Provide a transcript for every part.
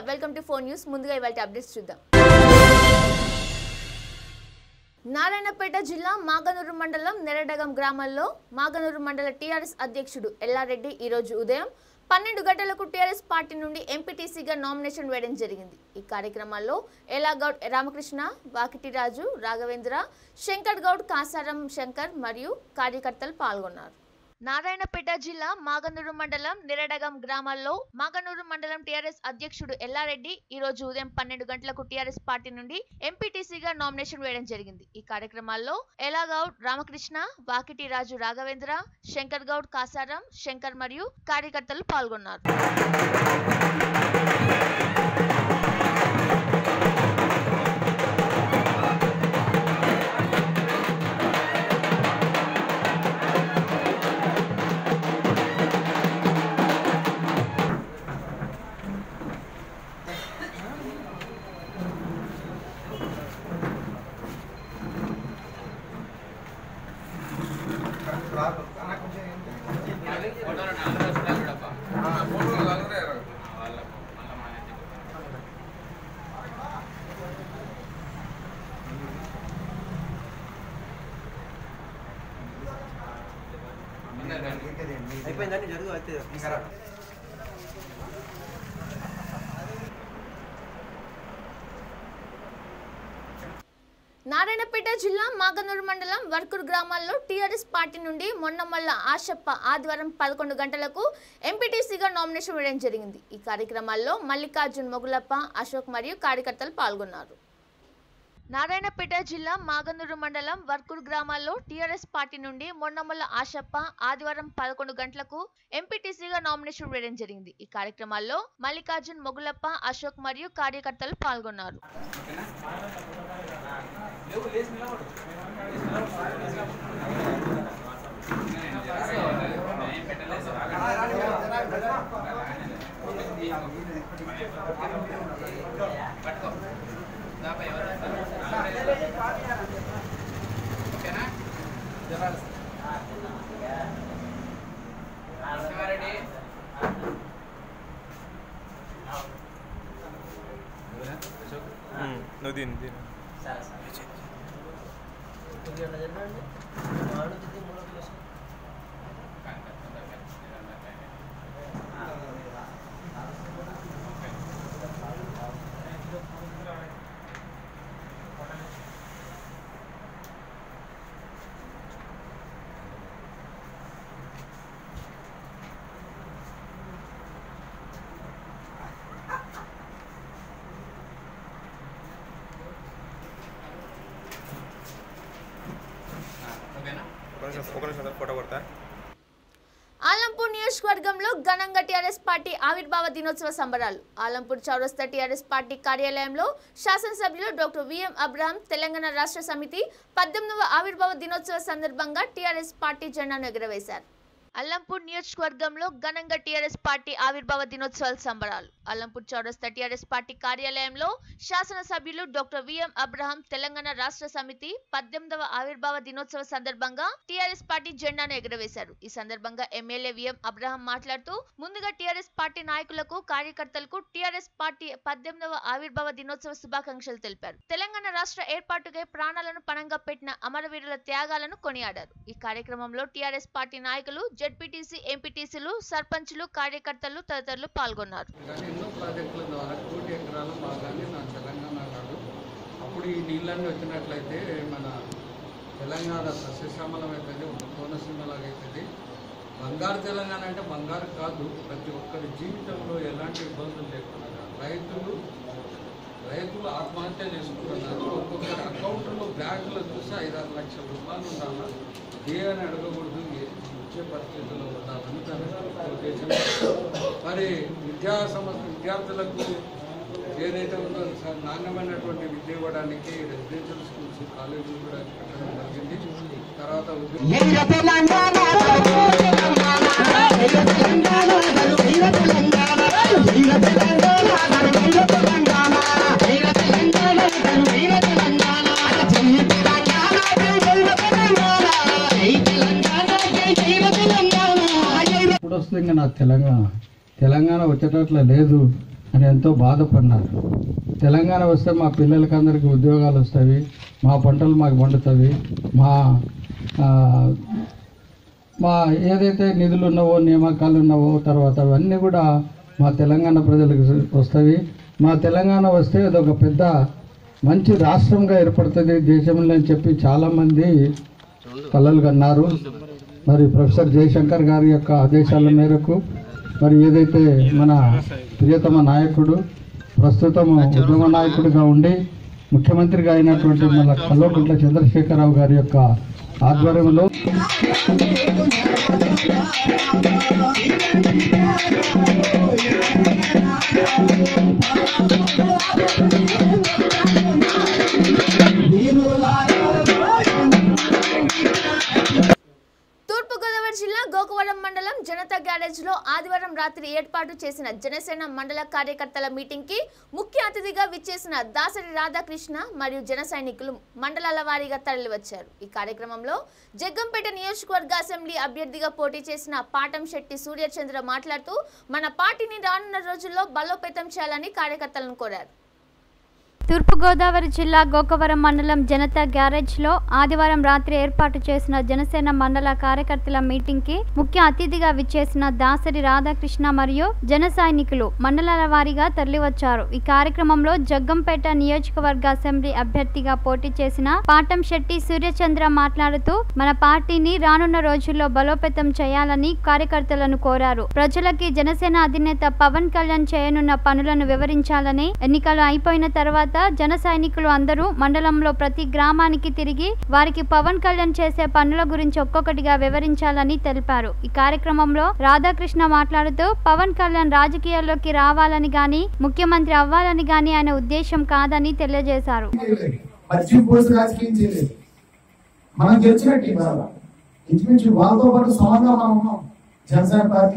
Welcome to phone news ముందుగా ఇవాళ updates చూద్దాం నారాయణపేట జిల్లా మాగనూరు మండలం నెరడగం గ్రామంలో మాగనూరు మండల టీఆర్ఎస్ అధ్యక్షుడు ఎల్లారెడ్డి ఈరోజు ఉదయం పన్నెండు గంటలకు టీఆర్ఎస్ పార్టీ నుండి ఎంపీటీసీగా నామినేషన్ వేయడం జరిగింది ఈ కార్యక్రమాల్లో ఎలాగౌడ్ రామకృష్ణ వాకిటిరాజు రాఘవేంద్ర శంకర్ గౌడ్ కాసారం శంకర్ మరియు కార్యకర్తలు పాల్గొన్నారు నారాయణపేట జిల్లా మాగనూరు మండలం నిరడగం గ్రామాల్లో మాగనూరు మండలం టీఆర్ఎస్ అధ్యక్షుడు ఎల్లారెడ్డి ఈ రోజు ఉదయం పన్నెండు గంటలకు టీఆర్ఎస్ పార్టీ నుండి ఎంపీటీసీగా నామినేషన్ వేయడం జరిగింది ఈ కార్యక్రమాల్లో ఎలాగౌడ్ రామకృష్ణ వాకిటి రాజు రాఘవేంద్ర శంకర్ గౌడ్ కాసారం శంకర్ మరియు కార్యకర్తలు పాల్గొన్నారు అయిపోయిందని జరుగు అయితే నారాయణపేట జిల్లా మాగనూరు మండలం వర్కూరు గ్రామాల్లో టీఆర్ఎస్ పార్టీ నుండి మొన్నమల్ల ఆశప్ప ఆదివారం పదకొండు గంటలకు ఎంపీటీసీగా నామినేషన్ వేయడం జరిగింది ఈ కార్యక్రమాల్లో మల్లికార్జున్ మొగులప్ప అశోక్ మరియు కార్యకర్తలు పాల్గొన్నారు నారాయణపేట జిల్లా మాగనూరు మండలం వర్కూరు గ్రామాల్లో టీఆర్ఎస్ పార్టీ నుండి మొన్నమల్ల ఆశప్ప ఆదివారం పదకొండు గంటలకు ఎంపీటీసీగా నామినేషన్ వేయడం జరిగింది ఈ కార్యక్రమాల్లో మల్లికార్జున్ మొగులప్ప అశోక్ మరియు కార్యకర్తలు పాల్గొన్నారు నువ్వు తిను తిను ఒక నిమిషం ఒక నిమిషం ఫోటో కొడతా ఆలంపూర్ నియోజకవర్గంలో ఘనంగా టీఆర్ఎస్ పార్టీ ఆవిర్భావ దినోత్సవ సంబరాలు ఆలంపూర్ చౌరస్తా టీఆర్ఎస్ పార్టీ కార్యాలయంలో శాసనసభ్యులు డాక్టర్ విఎం అబ్రహాం తెలంగాణ రాష్ట్ర సమితి పద్దెనిమిదవ ఆవిర్భావ దినోత్సవ సందర్భంగా టీఆర్ఎస్ పార్టీ జెండాను ఎగురవేశారు అల్లంపూర్ నియోజకవర్గంలో ఘనంగా టీఆర్ఎస్ పార్టీ ఆవిర్భావ దినోత్సవాల సంబరాలు అల్లంపూర్ చౌరస్తా టీఆర్ఎస్ పార్టీ కార్యాలయంలో శాసనసభ్యులు డాక్టర్ విఎం అబ్రహాం తెలంగాణ రాష్ట్ర సమితి పద్దెనిమిదవ ఆవిర్భావ దినోత్సవ సందర్భంగా టీఆర్ఎస్ పార్టీ జెండాను ఎగురవేశారు ఈ సందర్భంగా ఎమ్మెల్యే విఎం అబ్రహాం మాట్లాడుతూ ముందుగా టీఆర్ఎస్ పార్టీ నాయకులకు కార్యకర్తలకు టీఆర్ఎస్ పార్టీ పద్దెనిమిదవ ఆవిర్భావ దినోత్సవ శుభాకాంక్షలు తెలిపారు తెలంగాణ రాష్ట్ర ఏర్పాటుకై ప్రాణాలను పణంగా పెట్టిన అమరవీరుల త్యాగాలను కొనియాడారు ఈ కార్యక్రమంలో టీఆర్ఎస్ పార్టీ నాయకులు జెడ్పీటీసీ ఎంపీటీసీలు సర్పంచులు కార్యకర్తలు తదితరులు పాల్గొన్నారు కానీ ఎన్నో ప్రాజెక్టుల ద్వారా కోటి ఎకరాల భాగాన్ని నా తెలంగాణ నాడు అప్పుడు ఈ నీళ్ళన్నీ వచ్చినట్లయితే మన తెలంగాణ సస్యశ్యామలం అవుతుంది ఒక కోనసీమలాగా అవుతుంది బంగారు తెలంగాణ అంటే బంగారు కాదు ప్రతి ఒక్కరి జీవితంలో ఎలాంటి ఇబ్బందులు లేకుండా రైతులు రైతులు ఆత్మహత్య చేసుకుంటున్నారు ఒక్కొక్కరి అకౌంట్లో బ్యాంకులో చూసి ఐదారు లక్షల రూపాయలు ఉండాలా ఏ అని అడగకూడదు ఏ- ఇచ్చే పరిస్థితుల్లో ఉండాలని దాని ఉద్దేశం మరి విద్యా సమస్య విద్యార్థులకు ఏదైతే ఉందో స- నాణ్యమైనటువంటి విద్య ఇవ్వడానికి రెసిడెన్షియల్ స్కూల్స్ కాలేజీలు కూడా పెట్టడం జరిగింది తర్వాత ఉద్యోగ వీర తెలంగాణ వీర తెలంగాణ వీర తెలంగాణ వీర తెలంగాణ వీర తెలంగాణ వీర తెలంగాణ వీర తెలంగాణ జై తెలంగాణ జై తెలంగాణ జై తెలంగాణ జై తెలంగాణ జై ఎప్పుడు వస్తుంది ఇంకా నాకు తెలంగాణ తెలంగాణ వచ్చేటట్ల లేదు అని ఎంతో బాధపడినారు తెలంగాణ వస్తే మా పిల్లలకి అందరికీ ఉద్యోగాలు వస్తాయి మా పంటలు మాకు పండుతాయి మా ఆ, మా ఏదైతే నిధులు ఉన్నావో నియామకాలు ఉన్నావో తర్వాత అవన్నీ కూడా మా తెలంగాణ ప్రజలకు వస్తాయి మా తెలంగాణ వస్తే అదొక పెద్ద మంచి రాష్ట్రంగా ఏర్పడుతుంది దేశంలో అని చెప్పి చాలామంది కలలు కన్నారు మరి ప్రొఫెసర్ జయశంకర్ గారి యొక్క ఆదేశాల మేరకు మరి ఏదైతే మన ప్రియతమ నాయకుడు ప్రస్తుతం ఉద్యమ నాయకుడిగా ఉండి ముఖ్యమంత్రిగా అయినటువంటి మన కల్వకుంట్ల చంద్రశేఖరరావు గారి యొక్క ఆధ్వర్యంలో తూర్పుగోదావరి జిల్లా గోకవరం మండలం జనతా గ్యారేజ్ లో ఆదివారం రాత్రి ఏర్పాటు చేసిన జనసేన మండల కార్యకర్తల మీటింగ్ కి ముఖ్య అతిథిగా విచ్చేసిన దాసరి రాధాకృష్ణ మరియు జన సైనికులు మండలాల వారీగా తరలివచ్చారు ఈ కార్యక్రమంలో జగ్గంపేట నియోజకవర్గ అసెంబ్లీ అభ్యర్థిగా పోటీ చేసిన పాటం శెట్టి సూర్యచంద్ర మాట్లాడుతూ మన పార్టీని రానున్న రోజుల్లో బలోపేతం చేయాలని కార్యకర్తలను కోరారు తూర్పుగోదావరి జిల్లా గోకవరం మండలం జనతా గ్యారేజ్లో ఆదివారం రాత్రి ఏర్పాటు చేసిన జనసేన మండల కార్యకర్తల మీటింగ్కి ముఖ్య అతిథిగా విచ్చేసిన దాసరి రాధాకృష్ణ మరియు జన సైనికులు మండలాల వారీగా తరలివచ్చారు ఈ కార్యక్రమంలో జగ్గంపేట నియోజకవర్గ అసెంబ్లీ అభ్యర్థిగా పోటీ చేసిన పాటం శెట్టి సూర్యచంద్ర మాట్లాడుతూ మన పార్టీని రానున్న రోజుల్లో బలోపేతం చేయాలని కార్యకర్తలను కోరారు ప్రజలకి జనసేన అధినేత పవన్ కళ్యాణ్ చేయనున్న పనులను వివరించాలని ఎన్నికలు అయిపోయిన తర్వాత జన సైనికులు అందరూ మండలంలో ప్రతి గ్రామానికి తిరిగి వారికి పవన్ కళ్యాణ్ చేసే పనుల గురించి ఒక్కొక్కటిగా వివరించాలని తెలిపారు ఈ కార్యక్రమంలో రాధాకృష్ణ మాట్లాడుతూ పవన్ కళ్యాణ్ రాజకీయాల్లోకి రావాలని గాని ముఖ్యమంత్రి అవ్వాలని గాని ఆయన ఉద్దేశం కాదని తెలియజేశారు చేయలేదు మర్చి పోసి రాజకీయం చేయలేదు మనం గెలిచినట్టు ఇవాళ ఇంచుమించు వాళ్ళతో పాటు సమంగా మనం ఉన్నాం జనసేన పార్టీ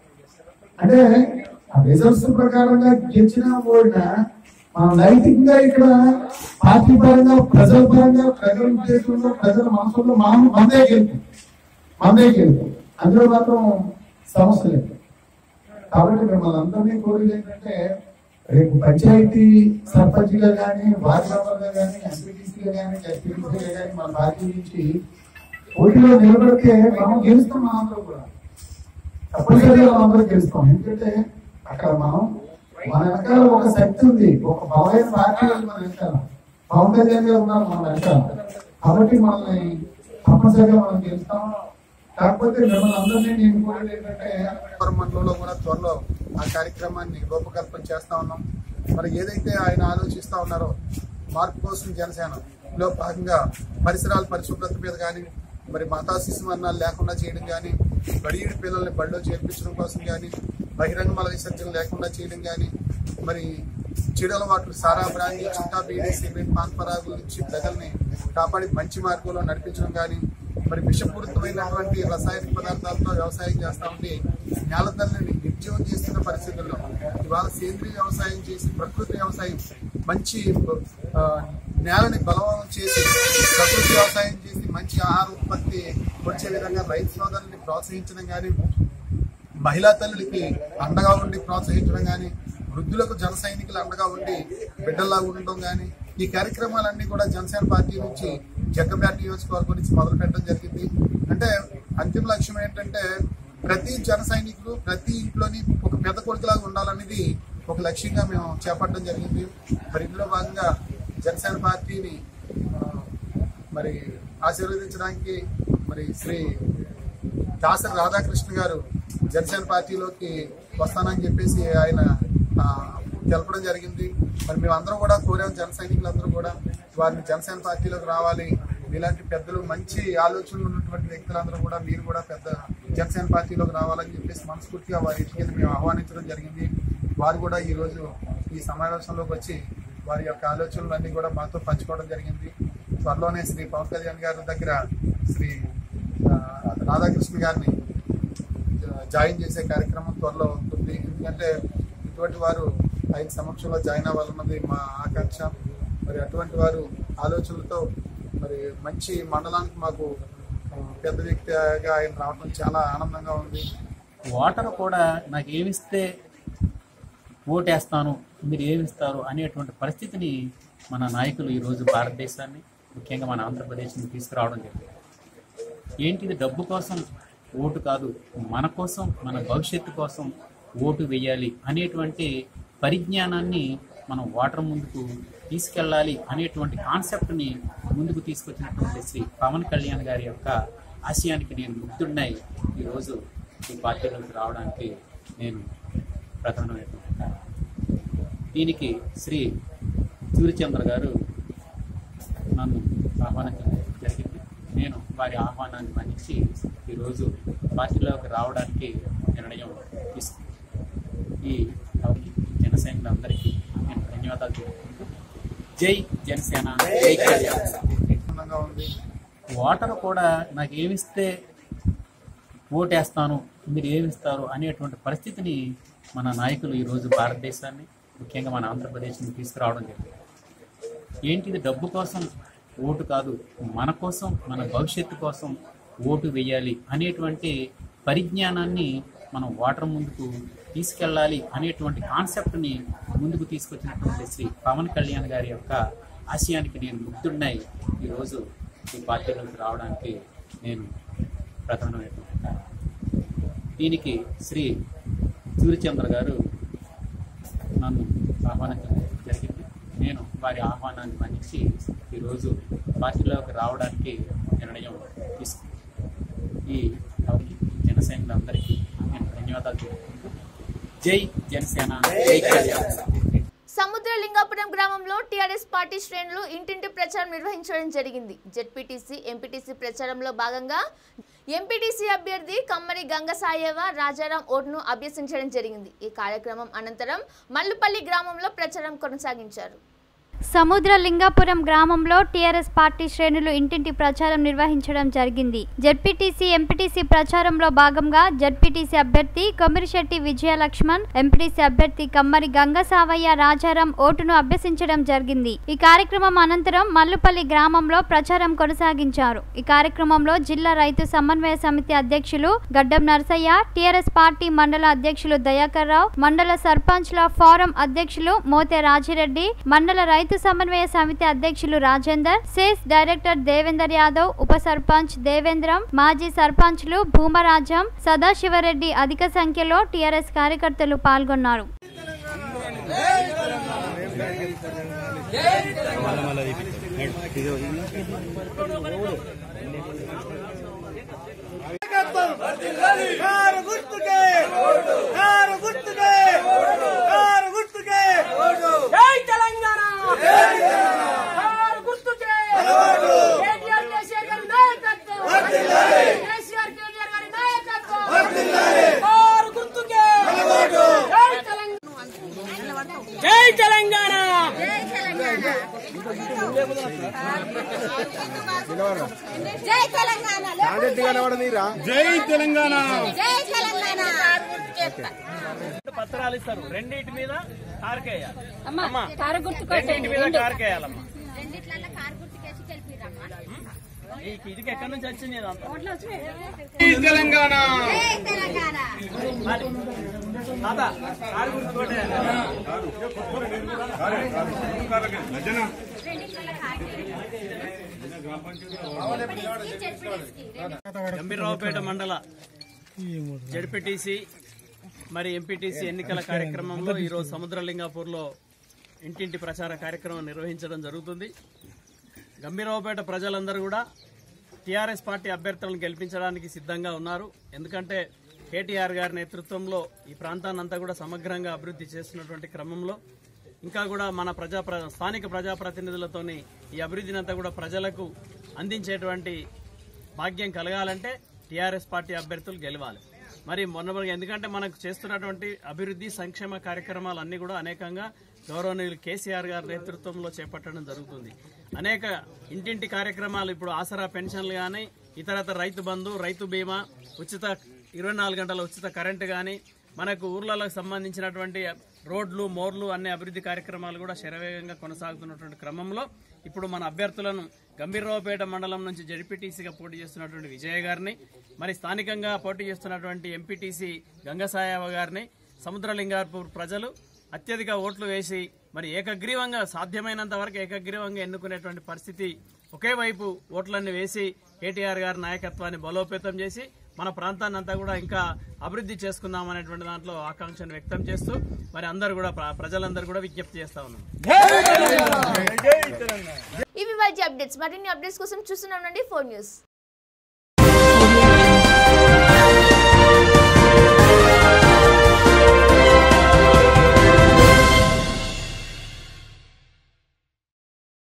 అంటే ఆ రిజల్ట్స్ ప్రకారంగా గెలిచిన ఓడినా మనం నైతికంగా ఇక్కడ పార్టీ పరంగా ప్రజల పరంగా ప్రజల ఉద్దేశంలో ప్రజల మనసులో మనం మందే గెలుపు మందే గెలుపు అందులో మాత్రం సమస్య లేదు కాబట్టి మిమ్మల్ని అందరినీ కోరేది ఏంటంటే రేపు పంచాయతీ సర్పంచ్ గా కానీ వార్డు మెంబర్ గా కానీ ఎంపీటీసీగా కానీ ఎస్పీటీసీగా కానీ మన పార్టీ నుంచి పోటీలో నిలబడితే మనం గెలుస్తాం మనందరం కూడా తప్పనిసరిగా మనందరం గెలుస్తాం ఎందుకంటే అక్కడ మనం మన వెనకాల ఒక శక్తి ఉంది ఒక బలమైన పార్టీ ఉంది మన వెనకాల పవన్ కళ్యాణ్ గారు ఉన్నారు మన వెనకాల కాబట్టి మనల్ని తప్పనిసరిగా మనం గెలుస్తాం కాకపోతే మిమ్మల్ని అందరినీ నేను కోరేది ఏంటంటే మండలంలో కూడా త్వరలో ఆ కార్యక్రమాన్ని రూపకల్పన చేస్తా ఉన్నాం మరి ఏదైతే ఆయన ఆలోచిస్తా ఉన్నారో మార్పు కోసం జనసేనలో భాగంగా పరిసరాల పరిశుభ్రత మీద కానీ మరి మాతా శిశు మరణాలు లేకుండా చేయడం కానీ బడియుడి పిల్లల్ని బడిలో చేర్పించడం కోసం కానీ బహిరంగ మల విసర్జన లేకుండా చేయడం కానీ మరి చెడు అలవాట్లు సారా బ్రాండి చుట్టా బీడీ సిగరెట్ పాన్ పరాగుల నుంచి ప్రజల్ని కాపాడి మంచి మార్గంలో నడిపించడం కానీ మరి విషపూరితమైనటువంటి రసాయనిక పదార్థాలతో వ్యవసాయం చేస్తా ఉండి నేల తల్లిని నిర్జీవం చేస్తున్న పరిస్థితుల్లో ఇవాళ సేంద్రీయ వ్యవసాయం చేసి ప్రకృతి వ్యవసాయం మంచి ఆ, నేలని బలవంతం చేసి ప్రకృతి వ్యవసాయం చేసి మంచి ఆహార ఉత్పత్తి వచ్చే విధంగా రైతు సోదరుల్ని ప్రోత్సహించడం కానీ మహిళా తల్లులకి అండగా ఉండి ప్రోత్సహించడం కానీ వృద్ధులకు జన సైనికులు అండగా ఉండి బిడ్డల్లా ఉండడం కానీ ఈ కార్యక్రమాలన్నీ కూడా జనసేన పార్టీ నుంచి జగ్గపేట నియోజకవర్గం నుంచి మొదలు పెట్టడం జరిగింది అంటే అంతిమ లక్ష్యం ఏంటంటే ప్రతి జన సైనికులు ప్రతి ఇంట్లోని ఒక పెద్ద కొడుకులాగా ఉండాలనేది ఒక లక్ష్యంగా మేము చేపట్టడం జరిగింది మరి ఇందులో భాగంగా జనసేన పార్టీని ఆ, మరి ఆశీర్వదించడానికి మరి శ్రీ దాసరి రాధాకృష్ణ గారు జనసేన పార్టీలోకి వస్తానని చెప్పేసి ఆయన ఆ, తెలపడం జరిగింది మరి మేమందరం కూడా కోరాం జన సైనికులందరూ కూడా వారిని జనసేన పార్టీలోకి రావాలి ఇలాంటి పెద్దలు మంచి ఆలోచనలు ఉన్నటువంటి వ్యక్తులందరూ కూడా మీరు కూడా పెద్ద జనసేన పార్టీలోకి రావాలని చెప్పేసి మనస్ఫూర్తిగా వారి ఇంటికి మేము ఆహ్వానించడం జరిగింది వారు కూడా ఈ రోజు ఈ సమావేశంలోకి వచ్చి వారి యొక్క ఆలోచనలన్నీ కూడా మాతో పంచుకోవడం జరిగింది త్వరలోనే శ్రీ పవన్ కళ్యాణ్ గారి దగ్గర శ్రీ ఆ, రాధాకృష్ణ గారిని జా- జాయిన్ చేసే కార్యక్రమం త్వరలో ఉంటుంది ఎందుకంటే ఇటువంటి వారు ఆయన సమక్షంలో జాయిన్ అవ్వాలన్నది మా ఆకాంక్ష మరి అటువంటి వారు ఆలోచనలతో మరి మంచి మండలానికి మాకు ఆ, పెద్ద వ్యక్తిగా ఆయన రావడం చాలా ఆనందంగా ఉంది వాటర్ కూడా నాకు ఏమిస్తే ఓటేస్తాను మీరు ఏమిస్తారు అనేటువంటి పరిస్థితిని మన నాయకులు ఈరోజు భారతదేశాన్ని ముఖ్యంగా మన ఆంధ్రప్రదేశ్ని తీసుకురావడం జరిగింది ఏంటిది డబ్బు కోసం ఓటు కాదు మన కోసం మన భవిష్యత్తు కోసం ఓటు వేయాలి అనేటువంటి పరిజ్ఞానాన్ని మనం ఓటర్ ముందుకు తీసుకెళ్ళాలి అనేటువంటి కాన్సెప్ట్ని ముందుకు తీసుకొచ్చినటువంటి శ్రీ పవన్ కళ్యాణ్ గారి యొక్క ఆశయానికి నేను ముగ్ధుడినై ఈరోజు ఈ పార్టీలోకి రావడానికి నేను ప్రధానమైనటువంటి దీనికి శ్రీ సూర్యచంద్ర గారు నన్ను ఆహ్వానించడం జరిగింది నేను వారి ఆహ్వానాన్ని మన్నించి ఈరోజు పార్టీలోకి రావడానికి నిర్ణయం తీసుకున్నాను ఈ అవకి జనసైనికులందరికీ నేను ధన్యవాదాలు తెలుపుకుంటూ జై జనసేన జై కళ్యాణ్ ఆనందంగా ఉంది ఓటర్ కూడా నాకు ఏమిస్తే ఓటేస్తాను మీరు ఏమిస్తారు అనేటువంటి పరిస్థితిని మన నాయకులు ఈరోజు భారతదేశాన్ని ముఖ్యంగా మన ఆంధ్రప్రదేశ్ని తీసుకురావడం జరిగింది ఏంటిది డబ్బు కోసం ఓటు కాదు మన కోసం మన భవిష్యత్తు కోసం ఓటు వేయాలి అనేటువంటి పరిజ్ఞానాన్ని మనం ఓటర్ ముందుకు తీసుకెళ్ళాలి అనేటువంటి కాన్సెప్ట్ని ముందుకు తీసుకొచ్చినటువంటి శ్రీ పవన్ కళ్యాణ్ గారి యొక్క ఆశయానికి నేను ముగ్ధుడినై ఈరోజు ఈ పార్టీలోకి రావడానికి నేను ప్రధానమైనటువంటి దీనికి శ్రీ సూర్యచంద్ర గారు నన్ను ఆహ్వానించడం జరిగింది నేను వారి ఆహ్వానాన్ని మన్నించి ఈరోజు పార్టీలోకి రావడానికి నిర్ణయం తీసుకున్నాను ఈ అవకి జనసైనికులందరికీ నేను ధన్యవాదాలు తెలుపుకుంటూ జై జనసేన జై కళ్యాణ్ సముద్రలింగాపురం గ్రామంలో టీఆర్ఎస్ పార్టీ శ్రేణులు ఇంటింటి ప్రచారం నిర్వహించడం జరిగింది జెడ్పీటీసీ ఎంపీటీసీ ప్రచారంలో భాగంగా ఎంపీటీసీ అభ్యర్థి కమ్మరి గంగసాయేవ రాజారాం ఓటును అభ్యసించడం జరిగింది ఈ కార్యక్రమం అనంతరం మల్లుపల్లి గ్రామంలో ప్రచారం కొనసాగించారు సముద్ర లింగాపురం గ్రామంలో టీఆర్ఎస్ పార్టీ శ్రేణులు ఇంటింటి ప్రచారం నిర్వహించడం జరిగింది జడ్పీటీసీ ఎంపీటీసీ ప్రచారంలో భాగంగా జడ్పీటీసీ అభ్యర్థి కొమిరిశెట్టి విజయలక్ష్మణ్ ఎంపీటీసీ అభ్యర్థి కమ్మరి గంగసావయ్య రాజారాం ఓటును అభ్యసించడం జరిగింది ఈ కార్యక్రమం అనంతరం మల్లుపల్లి గ్రామంలో ప్రచారం కొనసాగించారు ఈ కార్యక్రమంలో జిల్లా రైతు సమన్వయ సమితి అధ్యక్షులు గడ్డం నరసయ్య టీఆర్ఎస్ పార్టీ మండల అధ్యక్షులు దయాకర్ రావు మండల సర్పంచ్ల ఫోరం అధ్యక్షులు మోతే రాజిరెడ్డి మండల రైతు సమన్వయ సమితి అధ్యక్షులు రాజేందర్ సేస్ డైరెక్టర్ దేవేందర్ యాదవ్ ఉప సర్పంచ్ దేవేంద్రం మాజీ సర్పంచ్లు భూమరాజం సదాశివరెడ్డి అధిక సంఖ్యలో టీఆర్ఎస్ కార్యకర్తలు పాల్గొన్నారు కారు గుర్తుకే కారు గుర్తుకే కారు గుర్తుకే జై తెలంగాణ కారు గుర్తుకే కేటీఆర్ కేసీఆర్ గారి నాయకత్వం కేసీఆర్ కేటీఆర్ గారి నాయకత్వం కారు గుర్తుకే జై తెలంగాణ జై తెలంగాణ జై తెలంగాణ జై తెలంగాణ జై తెలంగాణ పత్రాలు ఇస్తారు రెండింటి మీద కార్కేయాలి అమ్మా కారు గుర్తుకోండి రెండింటి మీద కార్కేయాలమ్మా రెండిట్లల్లో కారు గుర్తుకేసి గెలిపిరమ్మా ఈ ఇదికి ఎక్కడి నుంచి వచ్చింది ఇదంతా ఓట్లు వచ్చినాయి జై తెలంగాణ జై తెలంగాణ మరి, తాత, కారు గుర్తు కొట్టేయాలి. రెండిట్లల్లో కారు గంభీరరావుపేట మండల జడ్పీటీసీ మరి ఎంపీటీసీ ఎన్నికల కార్యక్రమంలో ఈరోజు సముద్రలింగాపూర్లో ఇంటింటి ప్రచార కార్యక్రమం నిర్వహించడం జరుగుతుంది గంభీరరావుపేట ప్రజలందరూ కూడా టీఆర్ఎస్ పార్టీ అభ్యర్థులను గెలిపించడానికి సిద్ధంగా ఉన్నారు ఎందుకంటే కేటీఆర్ గారి నేతృత్వంలో ఈ ప్రాంతాన్నంతా కూడా సమగ్రంగా అభివృద్ధి చేస్తున్నటువంటి క్రమంలో ఇంకా కూడా మన ప్రజా ప్ర- స్థానిక ప్రజాప్రతినిధులతోని ఈ అభివృద్ధిని అంతా కూడా ప్రజలకు అందించేటువంటి భాగ్యం కలగాలంటే టీఆర్ఎస్ పార్టీ అభ్యర్థులు గెలవాలి మరి మొన్న మొన్న ఎందుకంటే మనకు చేస్తున్నటువంటి అభివృద్ధి సంక్షేమ కార్యక్రమాలు అన్ని కూడా అనేకంగా గౌరవనీయులు కేసీఆర్ గారి నేతృత్వంలో చేపట్టడం జరుగుతుంది అనేక ఇంటింటి కార్యక్రమాలు ఇప్పుడు ఆసరా పెన్షన్లు కానీ ఇతరత రైతు బంధు రైతు బీమా ఉచిత ఇరవై నాలుగు గంటల ఉచిత కరెంటు కానీ మనకు ఊర్లకు సంబంధించినటువంటి రోడ్లు మోర్లు అనే అభివృద్ధి కార్యక్రమాలు కూడా శరవేగంగా కొనసాగుతున్నటువంటి క్రమంలో ఇప్పుడు మన అభ్యర్థులను గంభీరరావుపేట మండలం నుంచి జడ్పీటీసీగా పోటీ చేస్తున్నటువంటి విజయ గారిని మరి స్థానికంగా పోటీ చేస్తున్నటువంటి ఎంపీటీసీ గంగసాయవ గారిని సముద్రలింగాపూర్ ప్రజలు అత్యధిక ఓట్లు వేసి మరి ఏకగ్రీవంగా సాధ్యమైనంత వరకు ఏకగ్రీవంగా ఎన్నుకునేటువంటి పరిస్థితి ఒకే వైపు ఓట్లన్నీ వేసి కేటీఆర్ గారి నాయకత్వాన్ని బలోపేతం చేసి మన ప్రాంతాన్ని అంతా కూడా ఇంకా అభివృద్ధి చేసుకుందాం అనేటువంటి దాంట్లో ఆకాంక్షను వ్యక్తం చేస్తూ మరి అందరూ కూడా ప్ర- ప్రజలందరూ కూడా విజ్ఞప్తి చేస్తా ఉన్నాం ఇవి వాటి అప్డేట్స్ మరిన్ని అప్డేట్స్ కోసం చూస్తున్నాం ఫోర్ న్యూస్